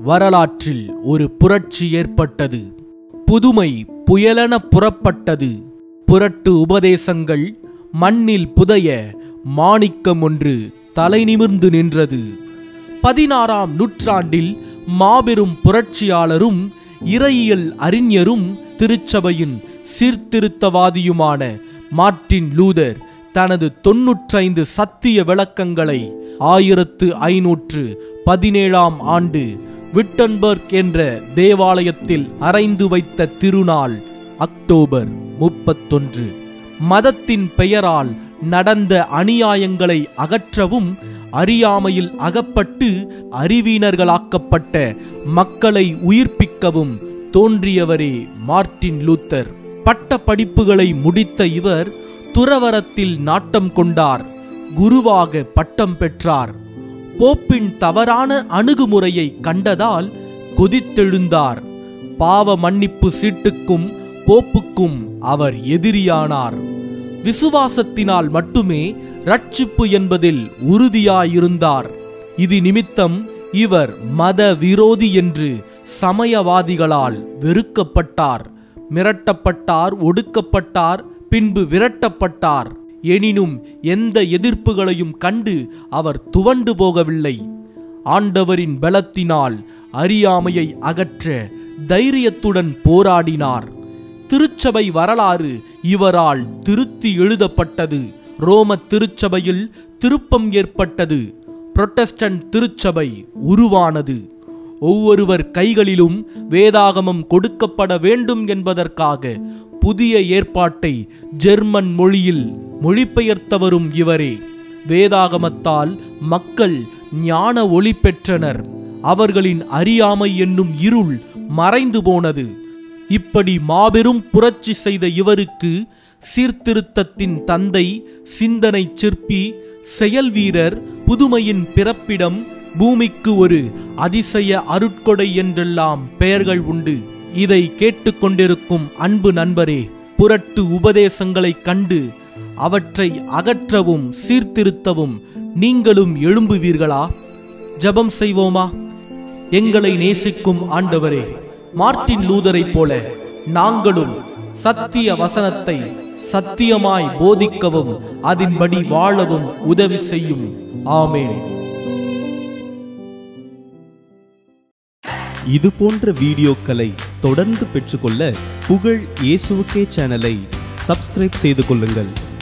வரலாற்றில் ஒரு புரட்சி ஏற்பட்டது புதுமை புயலென புறப்பட்டது புரட்டு உபதேசங்கள் மண்ணில் புதைய மாணிக்கம் ஒன்று தலைநிமிர்ந்து நின்றது பதினாறாம் நூற்றாண்டில் மாபெரும் புரட்சியாளரும் இறையியல் அறிஞரும் திருச்சபையின் சீர்திருத்தவாதியுமான மார்ட்டின் லூதர் தனது தொன்னூற்றைந்து சத்திய விளக்கங்களை ஆயிரத்து ஐநூற்று பதினேழாம் ஆண்டு விட்டன்பர்க் என்ற தேவாலயத்தில் அறைந்து வைத்த திருநாள் அக்டோபர் முப்பத்தொன்று மதத்தின் பெயரால் நடந்த அநியாயங்களை அகற்றவும் அறியாமையில் அகப்பட்டு அறிவீனர்களாக்கப்பட்ட மக்களை உயிர்ப்பிக்கவும் தோன்றியவரே மார்ட்டின் லூத்தர் பட்ட படிப்புகளை முடித்த இவர் துறவரத்தில் நாட்டம் கொண்டார் குருவாக பட்டம் பெற்றார் போப்பின் தவறான அணுகுமுறையை கண்டதால் கொதித்தெழுந்தார் பாவ மன்னிப்பு சீட்டுக்கும் போப்புக்கும் அவர் எதிரியானார் விசுவாசத்தினால் மட்டுமே ரட்சிப்பு என்பதில் உறுதியாயிருந்தார் இது நிமித்தம் இவர் மத விரோதி என்று சமயவாதிகளால் வெறுக்கப்பட்டார் மிரட்டப்பட்டார் ஒடுக்கப்பட்டார் பின்பு விரட்டப்பட்டார் எனினும் எந்த எதிர்ப்புகளையும் கண்டு அவர் துவண்டு போகவில்லை ஆண்டவரின் பலத்தினால் அறியாமையை அகற்ற தைரியத்துடன் போராடினார் திருச்சபை வரலாறு இவரால் திருத்தி எழுதப்பட்டது ரோம திருச்சபையில் திருப்பம் ஏற்பட்டது புரொட்டஸ்டன்ட் திருச்சபை உருவானது ஒவ்வொருவர் கைகளிலும் வேதாகமம் கொடுக்கப்பட வேண்டும் என்பதற்காக புதிய ஏற்பாட்டை ஜெர்மன் மொழியில் மொழிபெயர்த்தவரும் இவரே வேதாகமத்தால் மக்கள் ஞான ஒளி பெற்றனர் அவர்களின் அறியாமை என்னும் இருள் மறைந்து போனது இப்படி மாபெரும் புரட்சி செய்த இவருக்கு சீர்திருத்தத்தின் தந்தை சிந்தனை சிற்பி செயல் வீரர் புதுமையின் பிறப்பிடம் பூமிக்கு ஒரு அதிசய அருட்கொடை என்றெல்லாம் பெயர்கள் உண்டு இதை கேட்டுக்கொண்டிருக்கும் அன்பு நண்பரே புரட்டு உபதேசங்களைக் கண்டு அவற்றை அகற்றவும் சீர்திருத்தவும் நீங்களும் எழும்புவீர்களா ஜெபம் செய்வோமா எங்களை நேசிக்கும் ஆண்டவரே மார்ட்டின் லூதரைப் போல நாங்களும் சத்திய வசனத்தை சத்தியமாய் போதிக்கவும் அதன்படி வாழவும் உதவி செய்யும் ஆமேன் இது போன்ற வீடியோக்களை தொடர்ந்து பெற்றுக்கொள்ள புகழ் இயேசுவுக்கே சேனலை சப்ஸ்கிரைப் செய்து கொள்ளுங்கள்